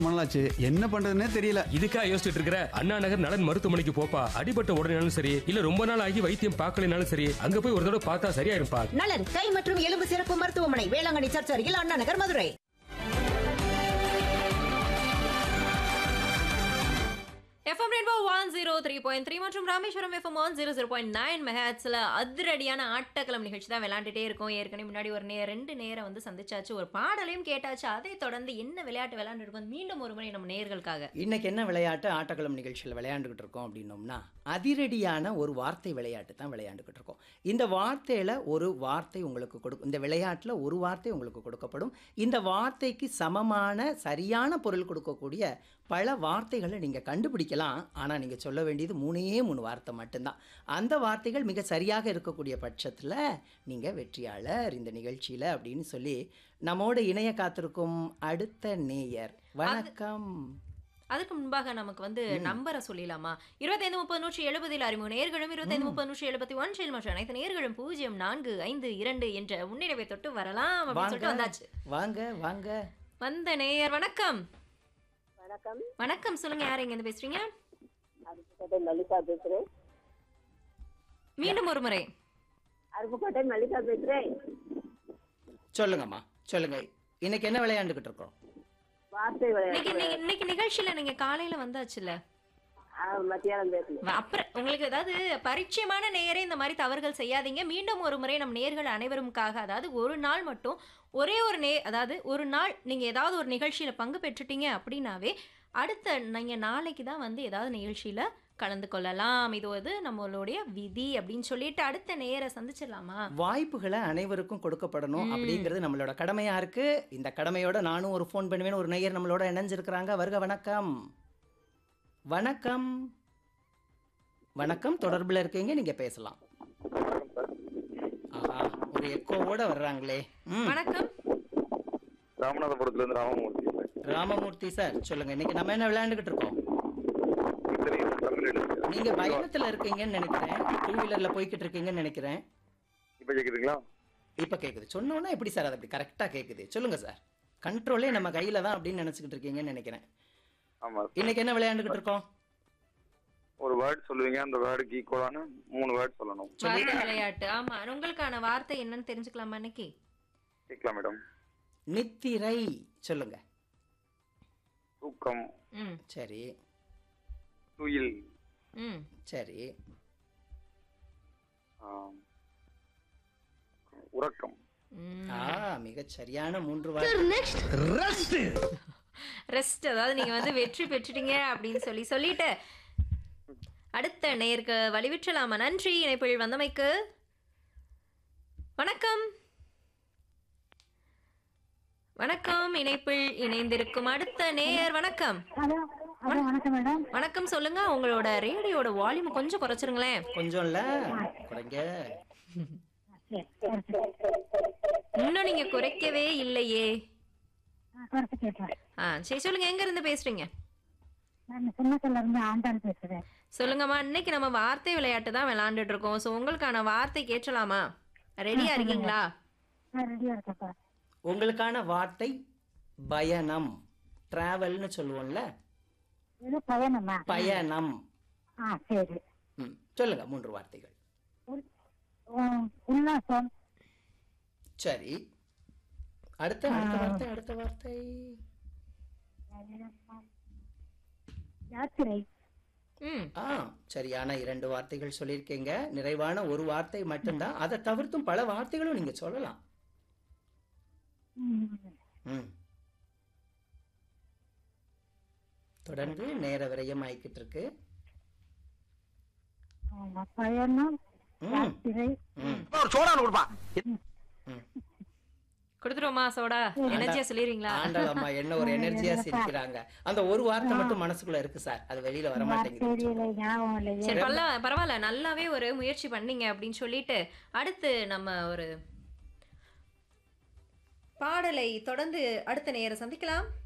மணலாச்சு என்ன பண்றதுன்னே தெரியல இதுக்கா யோசிச்சுட்டு இருக்கிற அண்ணா நகர் நலன் மருத்துவமனைக்கு போப்பா அடிபட்ட உடனேனாலும் சரி இல்ல ரொம்ப நாள் ஆகி வைத்தியம் பார்க்கலைனாலும் சரி அங்க போய் ஒரு தடவை பார்த்தா சரியாயிருப்பா நலன் கை மற்றும் எலும்பு சிறப்பு மருத்துவமனை வேளாங்கண்ணி சர்ச் அருகில் Anna Nagar Madurai FM rainbow one zero three point three மற்றும் Rameswaram FM one zero zero point nine மெஹாட்ஸில் அதிரடியான ஆட்டக்கிழமை நிகழ்ச்சி தான் விளையாண்டுட்டே இருக்கோம் ஏற்கனவே முன்னாடி ஒரு நே ரெண்டு நேரம் வந்து சந்திச்சாச்சு ஒரு பாடலையும் கேட்டாச்சு அதை தொடர்ந்து என்ன விளையாட்டு விளையாண்டுருக்கோம் மீண்டும் ஒரு முறை நம்ம நேர்களுக்காக இன்னைக்கு என்ன விளையாட்டு ஆட்டக்களம் நிகழ்ச்சியில் விளையாண்டுக்கிட்டு இருக்கோம் அப்படின்னோம்னா அதிரடியான ஒரு வார்த்தை விளையாட்டு தான் விளையாண்டுக்கிட்டு இருக்கோம் இந்த வார்த்தையில் ஒரு வார்த்தை உங்களுக்கு கொடுக்கும் இந்த விளையாட்டில் ஒரு வார்த்தை உங்களுக்கு கொடுக்கப்படும் இந்த வார்த்தைக்கு சமமான சரியான பொருள் கொடுக்கக்கூடிய பல வார்த்தைகளை நீங்கள் கண்டுபிடிக்கலாம் ஆனால் நீங்கள் சொல்ல வேண்டியது மூணே மூணு வார்த்தை மட்டும்தான் அந்த வார்த்தைகள் மிக சரியாக இருக்கக்கூடிய பட்சத்தில் நீங்கள் வெற்றியாளர் இந்த நிகழ்ச்சியில் அப்படின்னு சொல்லி நம்மோடு இணைய காத்திருக்கும் அடுத்த நேயர் வணக்கம் அதுக்கு முன்பாக நமக்கு வந்து நம்பரை சொல்லிடலாமா இருபத்தைந்து முப்பது நூற்றி எழுபதில் அறிமுக நேர்களும் இருபத்தைந்து முப்பது நூற்றி எழுபத்தி ஒன்றில் மற்ற அனைத்து நேர்களும் பூஜ்ஜியம் நான்கு ஐந்து இரண்டு என்ற முன்னிலைவை தொட்டு வரலாம் அப்படின்னு சொல்லிட்டு வாங்க வந்தாச்சு வாங்க வாங்க வந்த நேயர் வணக்கம் வணக்கம் வணக்கம் சொல்லுங்க யார் இங்க இருந்து பேசுறீங்க அருப்புக்கோட்டை மல்லிகா பேசுறேன் மீண்டும் ஒரு முறை அருப்புக்கோட்டை மல்லிகா பேசுறேன் சொல்லுங்கம்மா சொல்லுங்க இன்னைக்கு என்ன விளையாண்டுக்கிட்டு இருக்கோம் வார்த்தை இன்னைக்கு விளையாட்டு இன்னைக்கு- இன்னைக்கு நிகழ்ச்சியில நீங்க காலையில வந்தாச்சுல்ல ஆ, மத்தியானம் பேசணும் வ- அப்புறம் உங்களுக்கு ஏதாவது பரிச்சயமான நேயரே இந்த மாதிரி தவறுகள் செய்யாதீங்க மீண்டும் ஒரு முறை நம் நேர்கள் அனைவருக்காக அதாவது ஒரு நாள் மட்டும் ஒரே ஒரு நே அதாவது ஒரு நாள் நீங்க ஏதாவது ஒரு நிகழ்ச்சியில பங்கு பெற்றுட்டீங்க அப்படின்னாவே அடுத்த நீங்க நாளைக்கு தான் வந்து ஏதாவது நிகழ்ச்சியில கலந்து கொள்ளலாம் இது வந்து நம்மளுடைய விதி அப்படின்னு சொல்லிட்டு அடுத்த நேயரை சந்திச்சிடலாமா வாய்ப்புகளை அனைவருக்கும் கொடுக்கப்படணும் அப்படிங்கிறது நம்மளோட கடமையா இருக்கு இந்த கடமையோட நானும் ஒரு ஃபோன் பண்ணுவேன் ஒரு நேயர் நம்மளோட இணைஞ்சிருக்கிறாங்க வருக வணக்கம் வணக்கம் வணக்கம் தொடர்புல இருக்கீங்க நீங்க பேசலாம் ஆஹா ஒரு எக்கோவோட வர்றாங்களே ம் வணக்கம் ராமநாதபுரத்துல இருந்து ராமமூர்த்தி ராமமூர்த்தி சார் சொல்லுங்க இன்னைக்கு நம்ம என்ன விளையாண்டுகிட்டு இருக்கோம் தெரியும், தமிழ் எழுத்து. நீங்க பயணத்துல இருக்கீங்கன்னு நினைக்கிறேன் டூ வீலர்ல போய்கிட்டு இருக்கீங்கன்னு நினைக்கிறேன் இப்ப கேக்குதுங்களா இப்ப கேக்குது சொன்னோன்னா எப்படி சார் அது அப்படி கரெக்டா கேக்குது சொல்லுங்க சார் கண்ட்ரோலே நம்ம கையில தான் அப்படின்னு நினைச்சுக்கிட்டு இருக்கீங்கன்னு நினைக்கிறேன் ஆமா இன்னைக்கு என்ன விளையாண்டுகிட்டு இருக்கோம் ஒரு வேர்ட் சொல்லுவீங்க அந்த வேர்டுக்கு ஈக்குவலான மூணு வேர்ட் சொல்லணும் வார்த்தை விளையாட்டு ஆமா உங்களுக்கான வார்த்தை என்னன்னு தெரிஞ்சுக்கலாமா இன்னைக்கு கேட்கலாம் மேடம் நித்திரை சொல்லுங்க தூக்கம் ம் சரி துயில் ம் சரி ஆம், உறக்கம் ம் ஆ மிகச் சரியான மூன்று வார்த்தை ரெஸ்ட் அதாவது நீங்க வந்து வெற்றி பெற்றுட்டீங்க அப்படின்னு சொல்லி சொல்லிட்டு அடுத்த நேருக்கு வழிவிற்றலாமா நன்றி இணைப்பில் வந்தமைக்கு வணக்கம் வணக்கம் இணைப்பில் இணைந்திருக்கும் அடுத்த நேயர் வணக்கம் ஹலோ ஹலோ வணக்கம் மேடம் வணக்கம் சொல்லுங்க உங்களோட ரேடியோட வால்யூம் கொஞ்சம் குறைச்சிருங்களேன் கொஞ்சம் இல்ல குறைங்க இன்னும் நீங்க குறைக்கவே இல்லையே குறைச்சு கேட்டேன் ஆ சரி சொல்லுங்க எங்க இருந்து பேசுறீங்க நான் சின்னத்துல இருந்து ஆண்டாள் பேசுறேன் சொல்லுங்கம்மா இன்னைக்கு நம்ம வார்த்தை விளையாட்டு தான் விளையாண்டுட்டு இருக்கோம் ஸோ உங்களுக்கான வார்த்தை கேட்கலாமா ரெடியா இருக்கீங்களா நான் ரெடியா இருக்கேன்ப்பா உங்களுக்கான வார்த்தை பயணம் டிராவல்னு சொல்லுவோம்ல இது பயணமா பயணம் ஆ சரி ம் சொல்லுங்க மூன்று வார்த்தைகள் உல்- உம், உல்லாசம் சரி அடுத்த அடுத்த வார்த்தை அடுத்த வார்த்தை யாத்திரை ம் ஆ சரியான இரண்டு வார்த்தைகள் சொல்லியிருக்கீங்க நிறைவான ஒரு வார்த்தை மட்டும்தான் அதை தவிர்த்தும் பல வார்த்தைகளும் நீங்க சொல்லலாம் உம், ம் தொடர்ந்து நேர விரயம் ஆயிக்கிட்டு இருக்கு ஆமா, பயணம் ம் யாத்திரை ம் ம் கொடுத்துருவோமா சோடா எனர்ஜியா சொல்லிடுவீங்களா ஆண்டாள் அம்மா என்ன ஒரு எனர்ஜியா சிரிக்கிறாங்க அந்த ஒரு வார்த்தை மட்டும் மனசுக்குள்ள இருக்கு சார் அது வெளியில வர மாட்டேங்குது தெரியல ஞாபகம் இல்லையே சரி பரவா பரவாயில்ல நல்லாவே ஒரு முயற்சி பண்ணீங்க அப்படின்னு சொல்லிட்டு அடுத்து நம்ம ஒரு பாடலை தொடர்ந்து அடுத்த நேரம் சந்திக்கலாம்